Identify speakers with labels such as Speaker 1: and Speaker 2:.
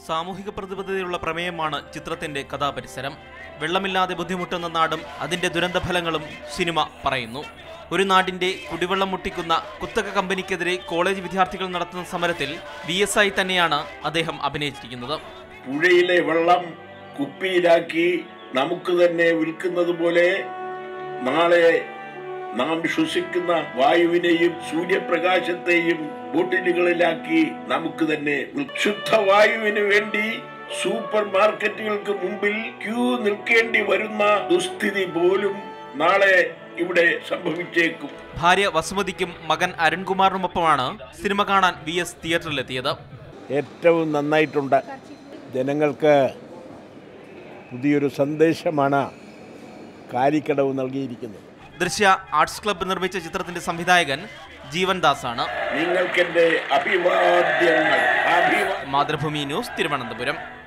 Speaker 1: സാമൂഹിക പ്രതിബദ്ധതയുള്ള പ്രമേയമാണ് ചിത്രത്തിന്റെ കഥാപരിസരം വെള്ളമില്ലാതെ ബുദ്ധിമുട്ടുന്ന നാടും അതിന്റെ ദുരന്തഫലങ്ങളും സിനിമ പറയുന്നു ഒരു നാടിന്റെ കുടിവെള്ളം മുട്ടിക്കുന്ന കുത്തക കമ്പനിക്കെതിരെ കോളേജ് വിദ്യാർത്ഥികൾ നടത്തുന്ന സമരത്തിൽ വി എസ് ആയി തന്നെയാണ് അദ്ദേഹം അഭിനയിച്ചിരിക്കുന്നത്
Speaker 2: പുഴയിലെ വെള്ളം കുപ്പിയിലാക്കി നമുക്ക് തന്നെ വിൽക്കുന്നത് പോലെ നാളെ നാം ശ്വസിക്കുന്ന വായുവിനെയും സൂര്യപ്രകാശത്തെയും ബോട്ടിലുകളിലാക്കി നമുക്ക് തന്നെ വിൽ- ശുദ്ധവായുവിന് വേണ്ടി സൂപ്പർ മാർക്കറ്റുകൾക്ക് മുമ്പിൽ ക്യൂ നിൽക്കേണ്ടി വരുന്ന ദുസ്ഥിതി പോലും നാളെ ഇവിടെ സംഭവിച്ചേക്കും
Speaker 1: ഭാര്യ വസുമതിക്കും മകൻ അരുൺകുമാറിനുമൊപ്പമാണ് സിനിമ കാണാൻ വി എസ് തിയേറ്ററിലെത്തിയത്
Speaker 3: ഏറ്റവും നന്നായിട്ടുണ്ട് ജനങ്ങൾക്ക് പുതിയൊരു സന്ദേശമാണ് കാലിക്കടവ് നൽകിയിരിക്കുന്നത്
Speaker 1: ദൃശ്യ ആർട്സ് ക്ലബ്ബ് നിർമ്മിച്ച ചിത്രത്തിന്റെ സംവിധായകൻ ജീവൻ ദാസ് ആണ്
Speaker 2: നിങ്ങൾക്കെന്റെ അഭിവാദ്യങ്ങൾ അഭിവാദ്യം
Speaker 1: മാതൃഭൂമി ന്യൂസ് തിരുവനന്തപുരം